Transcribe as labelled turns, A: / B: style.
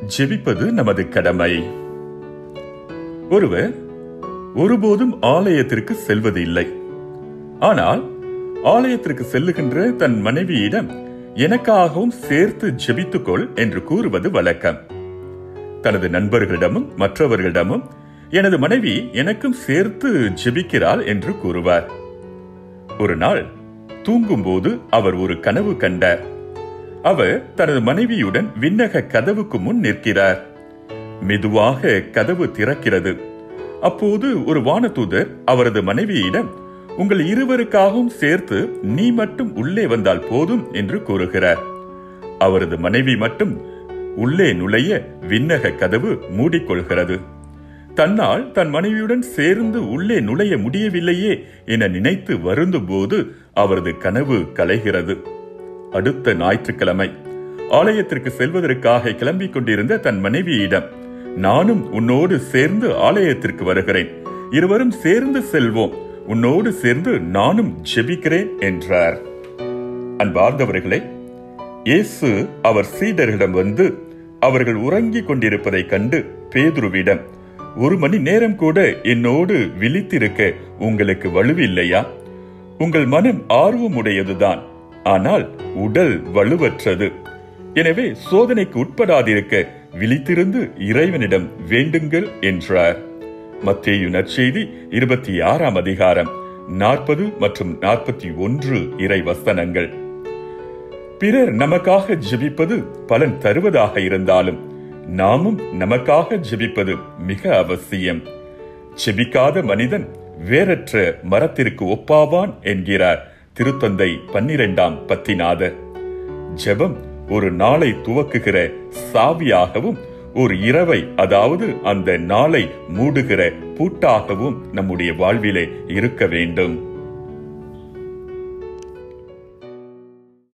A: ஜெபிப்பது நமது கடமை ஒருவர் ஒருபோதும் ஆலயத்திற்கு செல்வது இல்லை ஆனால் ஆலயத்திற்கு செல்லுகின்ற தன் மனைவியிடம் எனக்காகவும் சேர்த்து ஜெபித்துக்கொள் என்று கூறுவது வழக்கம் தனது நண்பர்களிடமும் மற்றவர்களிடமும் எனது மனைவி எனக்கும் சேர்த்து ஜெபிக்கிறாள் என்று கூறுவார் ஒரு நாள் தூங்கும்போது அவர் ஒரு கனவு கண்டார் அவர் தனது மனைவியுடன் விண்ணக கதவுக்கு முன் நிற்கிறார் மெதுவாக கதவு திறக்கிறது அப்போது ஒரு வானதூதர் அவரது மனைவியிடம் உங்கள் இருவருக்காகவும் சேர்த்து நீ மட்டும் உள்ளே வந்தால் போதும் என்று கூறுகிறார் அவரது மனைவி மட்டும் உள்ளே நுழைய விண்ணக கதவு மூடிக்கொள்கிறது தன்னால் தன் மனைவியுடன் சேர்ந்து உள்ளே நுழைய முடியவில்லையே என நினைத்து வருந்தும் போது அவரது கனவு கலைகிறது அடுத்த ஞாயிற்றுக்கிழமை ஆலயத்திற்கு செல்வதற்காக கிளம்பிக் கொண்டிருந்த தன் மனைவியிடம் நானும் உன்னோடு சேர்ந்து ஆலயத்திற்கு வருகிறேன் இருவரும் சேர்ந்து செல்வோம் உன்னோடு சேர்ந்து நானும் ஜெபிக்கிறேன் என்றார் அன்பார்ந்தவர்களே இயேசு அவர் சீடர்களிடம் வந்து அவர்கள் உறங்கிக் கொண்டிருப்பதைக் கண்டு பேதுருவிடம் ஒரு மணி நேரம் கூட என்னோடு விழித்திருக்க உங்களுக்கு வலுவில்லையா உங்கள் மனம் ஆர்வமுடையதுதான் ஆனால் உடல் வலுவற்றது எனவே சோதனைக்கு உட்படாதிருக்க விழித்திருந்து இறைவனிடம் வேண்டுங்கள் என்றார் மத்தேயு நற்செய்தி இருபத்தி ஆறாம் அதிகாரம் நாற்பது மற்றும் நாற்பத்தி ஒன்று இறை வசனங்கள் பிறர் நமக்காக ஜெபிப்பது பலன் தருவதாக இருந்தாலும் நாமும் நமக்காக ஜெபிப்பது மிக அவசியம் ஜெபிக்காத மனிதன் வேறற்ற மரத்திற்கு ஒப்பாவான் என்கிறார் திருத்தந்தை பன்னிரெண்டாம் பத்திநாதர் ஜெபம் ஒரு நாளை துவக்குகிற சாவியாகவும் ஒரு இரவை அதாவது அந்த நாளை மூடுகிற பூட்டாகவும் நம்முடைய வாழ்விலே இருக்க வேண்டும்